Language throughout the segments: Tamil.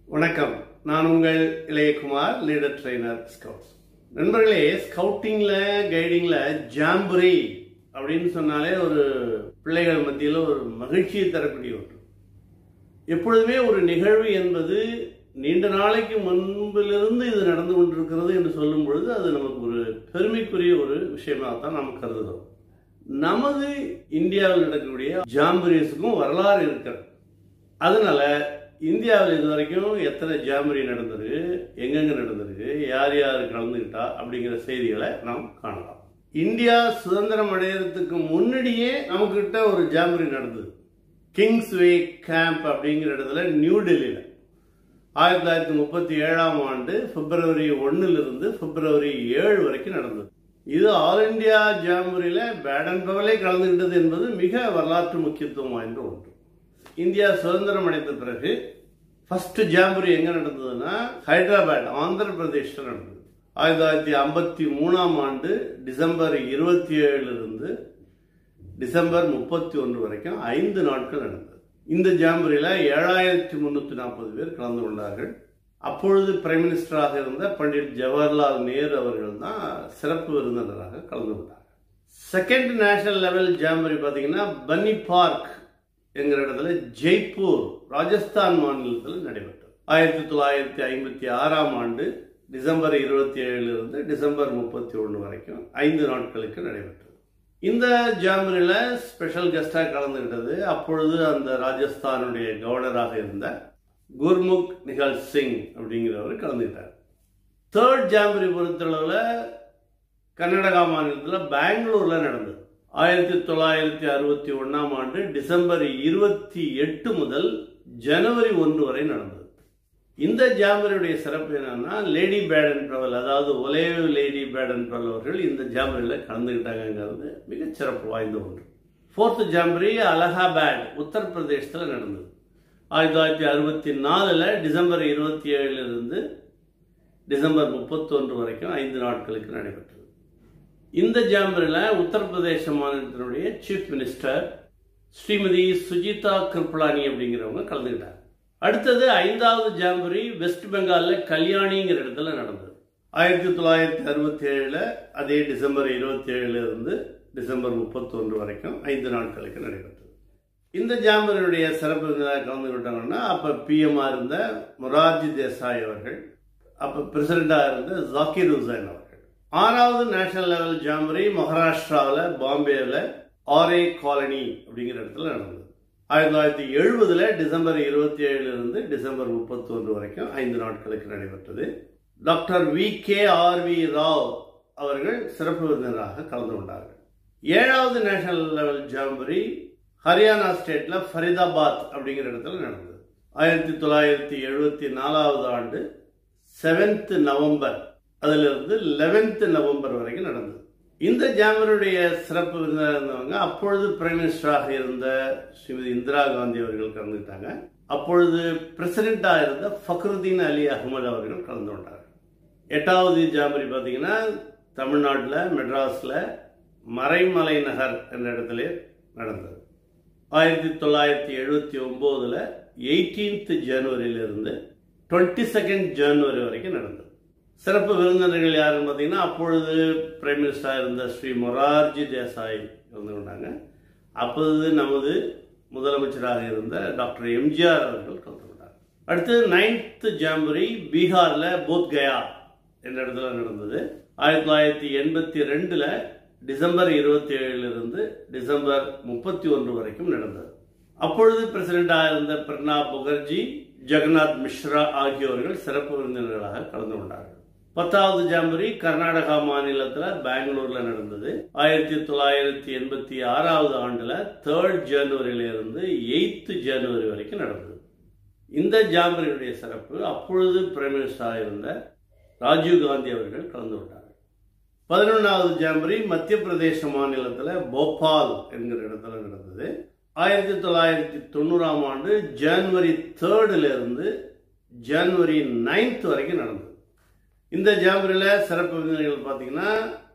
வணக்கம் நான் உங்கள் இளையகுமார் லீடர் ட்ரெயினர் ஸ்கவுட்ஸ் நண்பர்களே ஸ்கவுட்டிங்ல கைடிங்ல ஜாம்புரி அப்படின்னு சொன்னாலே ஒரு பிள்ளைகள் மத்தியில் ஒரு மகிழ்ச்சியை தரக்கூடிய ஒன்று எப்பொழுதுமே ஒரு நிகழ்வு என்பது நீண்ட நாளைக்கு முன்பிலிருந்து இது நடந்து கொண்டிருக்கிறது என்று சொல்லும் பொழுது அது நமக்கு ஒரு பெருமைக்குரிய ஒரு விஷயமாக தான் நாம் கருதுகிறோம் நமது இந்தியாவில் நடக்கக்கூடிய ஜாம்புரியஸுக்கும் வரலாறு இருக்கிறது அதனால இந்தியாவில் இது வரைக்கும் எத்தனை ஜாமரி நடந்திருக்கு எங்கெங்க நடந்திருக்கு யார் யார் கலந்துக்கிட்டா அப்படிங்கிற செய்திகளை நாம் காணலாம் இந்தியா சுதந்திரம் அடையிறதுக்கு முன்னாடியே நமக்கிட்ட ஒரு ஜாமரி நடந்தது கிங்ஸ்வே கேம்ப் அப்படிங்கிற இடத்துல நியூ டெல்லியில் ஆயிரத்தி தொள்ளாயிரத்தி முப்பத்தி ஏழாம் ஆண்டு பிப்ரவரி ஒன்னிலிருந்து பிப்ரவரி ஏழு வரைக்கும் நடந்தது இது ஆல் இந்தியா ஜாம்புரியில பேடன் பவலே கலந்துகிட்டது என்பது மிக வரலாற்று முக்கியத்துவம் வாய்ந்த ஒன்று இந்தியா சுதந்திரம் அடைந்த பிறகு ஃபர்ஸ்ட் ஜாம்புரி எங்க நடந்ததுன்னா ஹைதராபாத் ஆந்திர பிரதேஷ்ல நடந்தது ஆயிரத்தி தொள்ளாயிரத்தி ஐம்பத்தி மூணாம் ஆண்டு டிசம்பர் இருபத்தி ஏழுலேருந்து டிசம்பர் முப்பத்தி ஒன்று வரைக்கும் ஐந்து நாட்கள் நடந்தது இந்த ஜாம்புரியில ஏழாயிரத்தி முன்னூத்தி நாற்பது பேர் கலந்து கொண்டார்கள் அப்பொழுது பிரைம் மினிஸ்டராக இருந்த பண்டிட் ஜவஹர்லால் நேரு அவர்கள் தான் சிறப்பு விருந்தினராக கலந்து கொண்டார்கள் செகண்ட் நேஷனல் லெவல் ஜாம்பரி பார்த்தீங்கன்னா பன்னி பார்க் என்கிற இடத்துல ஜெய்ப்பூர் ராஜஸ்தான் மாநிலத்தில் நடைபெற்றது ஆயிரத்தி தொள்ளாயிரத்தி ஐம்பத்தி ஆறாம் ஆண்டு டிசம்பர் இருபத்தி ஏழுலேருந்து டிசம்பர் முப்பத்தி ஒன்று வரைக்கும் ஐந்து நாட்களுக்கு நடைபெற்றது இந்த ஜாம்பரியில் ஸ்பெஷல் கெஸ்டாக கலந்துகிட்டது அப்பொழுது அந்த ராஜஸ்தானுடைய கவர்னராக இருந்த குர்முக் நிகல் சிங் அப்படிங்கிறவர் கலந்துக்கிட்டார் தேர்ட் ஜாம்பரி பொறுத்தளவில் கர்நாடகா மாநிலத்தில் பெங்களூரில் நடந்தது ஆயிரத்தி தொள்ளாயிரத்தி அறுபத்தி ஒன்றாம் ஆண்டு டிசம்பர் இருபத்தி எட்டு முதல் ஜனவரி ஒன்று வரை நடந்தது இந்த ஜாம்பரியுடைய சிறப்பு என்னன்னா லேடி பேடன் பிரவல் அதாவது ஒலேவ் லேடி பேடன் பிரவல் அவர்கள் இந்த ஜாம்பரியில் கலந்துக்கிட்டாங்கிறது மிகச் சிறப்பு வாய்ந்த ஒன்று ஃபோர்த் ஜாம்பரி அலகாபாத் உத்தரப்பிரதேசத்தில் நடந்தது ஆயிரத்தி தொள்ளாயிரத்தி அறுபத்தி நாலில் டிசம்பர் இருபத்தி ஏழுலேருந்து டிசம்பர் முப்பத்தொன்று வரைக்கும் ஐந்து நாட்களுக்கு நடைபெற்றது இந்த ஜாம்பரில் உத்தரப்பிரதேச மாநிலத்தினுடைய சீஃப் மினிஸ்டர் ஸ்ரீமதி சுஜிதா கிருப்பலானி அப்படிங்கிறவங்க கலந்துக்கிட்டாங்க அடுத்தது ஐந்தாவது ஜாம்பரி வெஸ்ட் பெங்காலில் கல்யாணிங்கிற இடத்துல நடந்தது ஆயிரத்தி தொள்ளாயிரத்தி அறுபத்தி ஏழில் அதே டிசம்பர் இருபத்தி ஏழுலேருந்து டிசம்பர் முப்பத்தொன்று வரைக்கும் ஐந்து நாட்களுக்கு நடைபெற்றது இந்த ஜாம்பரியுடைய சிறப்பு விருந்தினராக கலந்து கொண்டாங்கன்னா அப்போ பிஎம்ஆ இருந்த மொரார்ஜி தேசாய் அவர்கள் அப்போ பிரசிடண்டாக இருந்த ஜாக்கிர் ஹுசைன் அவர்கள் ஆறாவது நேஷனல் லெவல் ஜாம்பரி மகாராஷ்டிராவில் பாம்பேவில் ஆரே காலனி அப்படிங்கிற இடத்துல நடந்தது ஆயிரத்தி தொள்ளாயிரத்தி எழுபதுல டிசம்பர் இருபத்தி ஏழுலேருந்து டிசம்பர் முப்பத்தி ஒன்று வரைக்கும் ஐந்து நாட்களுக்கு நடைபெற்றது doctor V K R V Rao அவர்கள் சிறப்பு விருந்தினராக கலந்து கொண்டார்கள் ஏழாவது நேஷனல் லெவல் ஜாம்பரி ஹரியானா ஸ்டேட்ல ஃபரிதாபாத் அப்படிங்கிற இடத்துல நடந்தது ஆயிரத்தி தொள்ளாயிரத்தி எழுபத்தி நாலாவது ஆண்டு செவன்த் நவம்பர் அதிலிருந்து லெவன்த் நவம்பர் வரைக்கும் நடந்தது இந்த ஜாமருடைய சிறப்பு விருந்தினர் இருந்தவங்க அப்பொழுது பிரைம் மினிஸ்டராக இருந்த ஸ்ரீமதி இந்திரா காந்தி அவர்கள் கலந்துக்கிட்டாங்க அப்பொழுது பிரசிடென்டாக இருந்த ஃபக்ருதீன் அலி அகமது அவர்கள் கலந்து கொண்டார்கள் எட்டாவது ஜாமரி பார்த்தீங்கன்னா தமிழ்நாட்டில் மெட்ராஸில் மறைமலை நகர் என்ற இடத்துல நடந்தது ஆயிரத்தி தொள்ளாயிரத்தி எழுபத்தி ஒம்போதில் எயிட்டீன்த் ஜனவரியிலிருந்து டுவெண்ட்டி செகண்ட் ஜனவரி வரைக்கும் நடந்தது சிறப்பு விருந்தினர்கள் யாருன்னு பார்த்தீங்கன்னா அப்பொழுது பிரைம் மினிஸ்டராக இருந்த ஸ்ரீ மொரார்ஜி தேசாய் கலந்து கொண்டாங்க அப்பொழுது நமது முதலமைச்சராக இருந்த டாக்டர் எம்ஜிஆர் அவர்கள் கலந்து கொண்டாங்க அடுத்து நைன்த் ஜாம்பரி பீகாரில் போத் கயா என்ற இடத்துல நடந்தது ஆயிரத்தி தொள்ளாயிரத்தி எண்பத்தி ரெண்டில் டிசம்பர் இருபத்தி ஏழுலேருந்து டிசம்பர் முப்பத்தி ஒன்று வரைக்கும் நடந்தது அப்பொழுது பிரசிடென்டாக இருந்த பிரணாப் முகர்ஜி ஜெகநாத் மிஸ்ரா ஆகியோர்கள் சிறப்பு விருந்தினர்களாக கலந்து கொண்டார்கள் பத்தாவது ஜாம்பரி கர்நாடகா மாநிலத்தில் பெங்களூர்ல நடந்தது ஆயிரத்தி தொள்ளாயிரத்தி எண்பத்தி ஆறாவது ஆண்டுல தேர்ட் ஜனவரியிலிருந்து எயித்து ஜனவரி வரைக்கும் நடந்தது இந்த ஜாம்பரியுடைய சிறப்பு அப்பொழுது பிரைம் மினிஸ்டராக இருந்த ராஜீவ் காந்தி அவர்கள் கலந்து கொண்டார்கள் பதினொன்றாவது ஜாம்பரி மத்திய பிரதேச மாநிலத்தில் போபால் என்கிற இடத்துல நடந்தது ஆயிரத்தி தொள்ளாயிரத்தி தொண்ணூறாம் ஆண்டு ஜனவரி தேர்டுல இருந்து ஜனவரி நைன்த் வரைக்கும் நடந்தது இந்த ஜாம்பரியில் சிறப்பு விருந்தினர்கள் பார்த்தீங்கன்னா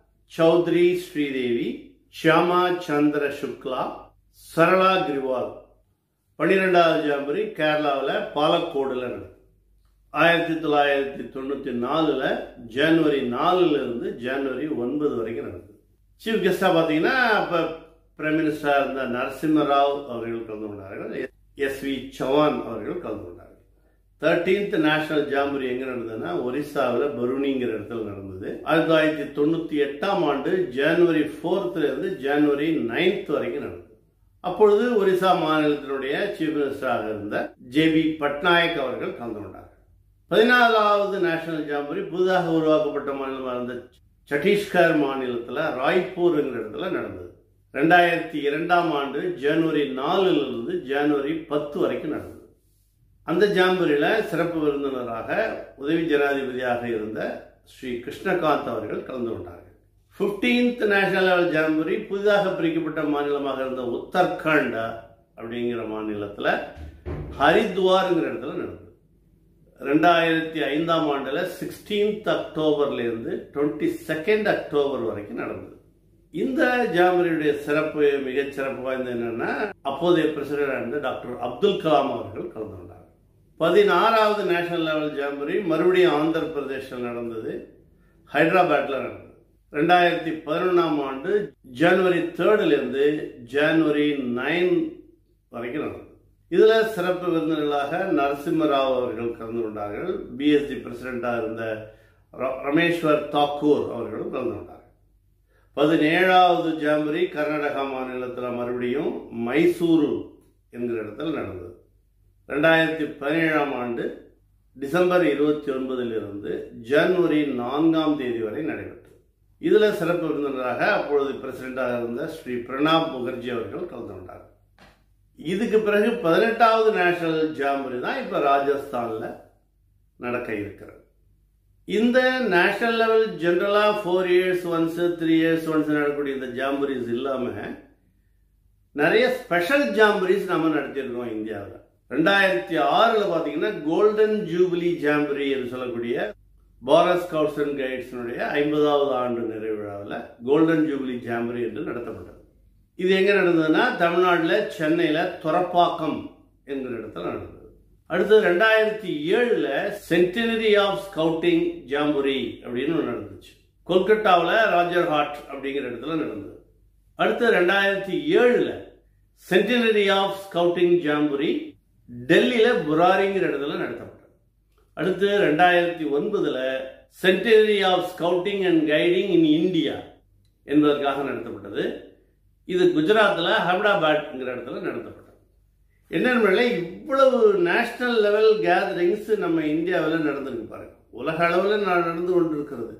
சௌத்ரி ஸ்ரீதேவி ஷியாமா சந்திர சுக்லா சரளா கிரிவால் பன்னிரெண்டாவது ஜாம்பரி கேரளாவில் பாலக்கோடுல நடந்தது ஆயிரத்தி தொள்ளாயிரத்தி தொண்ணூற்றி நாலில் ஜனவரி நாலுல இருந்து ஜனவரி ஒன்பது வரைக்கும் நடந்தது சீஃப் கெஸ்டாக பார்த்தீங்கன்னா அப்போ பிரைம் மினிஸ்டராக இருந்த நரசிம்மராவ் அவர்கள் கலந்து கொண்டார்கள் எஸ் வி சவான் அவர்கள் கலந்து கொண்டார்கள் தேர்ட்டீன்த் நேஷனல் ஜாம்பரி எங்க நடந்ததுன்னா ஒரிசாவில் பருணிங்கிற இடத்துல நடந்தது ஆயிரத்தி தொள்ளாயிரத்தி தொண்ணூத்தி எட்டாம் ஆண்டு ஜனவரி ஃபோர்த்ல இருந்து ஜனவரி நைன்த் வரைக்கும் நடந்தது அப்பொழுது ஒரிசா மாநிலத்தினுடைய சீஃப் மினிஸ்டராக இருந்த ஜே பி பட்நாயக் அவர்கள் கலந்து கொண்டார்கள் பதினாலாவது நேஷனல் ஜாம்பரி புதிதாக உருவாக்கப்பட்ட மாநிலமாக இருந்த சத்தீஸ்கர் மாநிலத்தில் ராய்ப்பூர்ங்கிற இடத்துல நடந்தது ரெண்டாயிரத்தி இரண்டாம் ஆண்டு ஜனவரி நாலுல இருந்து ஜனவரி பத்து வரைக்கும் நடந்தது அந்த ஜாம்பரியில் சிறப்பு விருந்தினராக உதவி ஜனாதிபதியாக இருந்த ஸ்ரீ கிருஷ்ணகாந்த் அவர்கள் கலந்து கொண்டார்கள் பிப்டீன்த் நேஷனல் லெவல் ஜாம்பரி புதிதாக பிரிக்கப்பட்ட மாநிலமாக இருந்த உத்தரகாண்ட் அப்படிங்கிற மாநிலத்தில் ஹரித்வாருங்கிற இடத்துல நடந்தது ரெண்டாயிரத்தி ஐந்தாம் ஆண்டில் சிக்ஸ்டீன்த் அக்டோபர்லேருந்து டுவெண்ட்டி செகண்ட் அக்டோபர் வரைக்கும் நடந்தது இந்த ஜாமரியுடைய சிறப்பு மிகச் சிறப்பு வாய்ந்த என்னன்னா அப்போதைய பிரசிடண்ட் இருந்த டாக்டர் அப்துல் கலாம் அவர்கள் கலந்து கொண்டார் பதினாறாவது நேஷனல் லெவல் ஜாம்பரி மறுபடியும் ஆந்திர பிரதேசில் நடந்தது ஹைதராபாத்தில் நடந்தது ரெண்டாயிரத்தி பதினொன்றாம் ஆண்டு ஜனவரி தேர்ட்லேருந்து ஜனவரி நைன் வரைக்கும் நடந்தது இதில் சிறப்பு விருந்தினர்களாக நரசிம்மராவ் அவர்கள் கலந்து கொண்டார்கள் பிஎஸ்டி பிரசிடெண்டாக இருந்த ரமேஸ்வர் தாக்கூர் அவர்களும் கலந்து கொண்டார்கள் பதினேழாவது ஜாம்பரி கர்நாடகா மாநிலத்தில் மறுபடியும் மைசூரு என்கிற இடத்தில் நடந்தது ரெண்டாயிரத்தி பதினேழாம் ஆண்டு டிசம்பர் இருபத்தி ஒன்பதிலிருந்து ஜனவரி நான்காம் தேதி வரை நடைபெற்றது இதில் சிறப்பு விருந்தினராக அப்பொழுது பிரசிடெண்டாக இருந்த ஸ்ரீ பிரணாப் முகர்ஜி அவர்கள் கலந்து கொண்டார் இதுக்கு பிறகு பதினெட்டாவது நேஷனல் ஜாம்பரி தான் இப்போ ராஜஸ்தானில் நடக்க இருக்கிறது இந்த நேஷனல் லெவல் ஜென்ரலாக four years once three years once நடக்கக்கூடிய இந்த ஜாம்பரிஸ் இல்லாமல் நிறைய ஸ்பெஷல் ஜாம்பரிஸ் நம்ம நடத்தியிருக்கோம் இந்தியாவில் ரெண்டாயிரத்தி ஆறில் பார்த்தீங்கன்னா கோல்டன் ஜூபிலி ஜாம்பரி என்று சொல்லக்கூடிய பாரத் ஸ்கவுட்ஸ் அண்ட் கைட்ஸினுடைய ஐம்பதாவது ஆண்டு நிறைவு விழாவில் கோல்டன் ஜூபிலி ஜாம்பரி என்று நடத்தப்பட்டது இது எங்கே நடந்ததுன்னா தமிழ்நாட்டில் சென்னையில் துறப்பாக்கம் என்கிற இடத்துல நடந்தது அடுத்தது ரெண்டாயிரத்தி ஏழுல சென்டினரி ஆஃப் ஸ்கவுட்டிங் ஜாம்புரி அப்படின்னு ஒன்று நடந்துச்சு கொல்கட்டாவில் ராஜர் ஹாட் அப்படிங்கிற இடத்துல நடந்தது அடுத்து ரெண்டாயிரத்தி ஏழுல சென்டினரி ஆஃப் ஸ்கவுட்டிங் ஜாம்புரி டெல்லியில் புராரிங்கிற இடத்துல நடத்தப்பட்டது அடுத்து ரெண்டாயிரத்தி ஒன்பதுல centenary of scouting and guiding in India என்பதற்காக நடத்தப்பட்டது இது குஜராத்தில் அஹமதாபாத்ங்கிற இடத்துல நடத்தப்பட்டது என்னென்ன இவ்வளவு நேஷனல் லெவல் கேதரிங்ஸ் நம்ம இந்தியாவில் நடந்திருக்கு பாருங்க உலக அளவில் நடந்து கொண்டு இருக்கிறது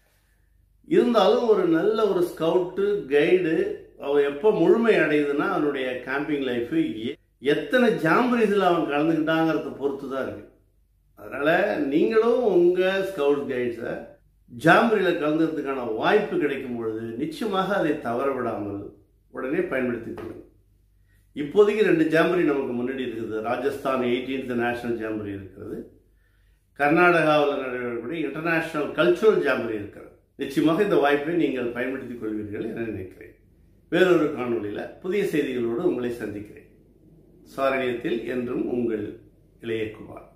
இருந்தாலும் ஒரு நல்ல ஒரு ஸ்கவுட்டு கைடு அவன் எப்போ முழுமை அடையுதுன்னா அவனுடைய கேம்பிங் லைஃப் எத்தனை ஜாம்பரிஸில் அவன் கலந்துக்கிட்டாங்கிறத பொறுத்து தான் இருக்கு அதனால நீங்களும் உங்கள் ஸ்கவுட் கைட்ஸை ஜாம்பரியில் கலந்துக்கிறதுக்கான வாய்ப்பு கிடைக்கும் பொழுது நிச்சயமாக அதை தவற விடாமல் உடனே பயன்படுத்திக் கொள்ளுங்கள் இப்போதைக்கு ரெண்டு ஜாம்பரி நமக்கு முன்னாடி இருக்குது ராஜஸ்தான் எயிட்டீன்த் நேஷனல் ஜாம்பரி இருக்கிறது கர்நாடகாவில் நடைபெறக்கூடிய இன்டர்நேஷனல் கல்ச்சுரல் ஜாம்பரி இருக்கிறது நிச்சயமாக இந்த வாய்ப்பை நீங்கள் பயன்படுத்திக் கொள்வீர்கள் என நினைக்கிறேன் வேறொரு காணொலியில் புதிய செய்திகளோடு உங்களை சந்திக்கிறேன் சாரணியத்தில் என்றும் உங்கள் இளையகுமார்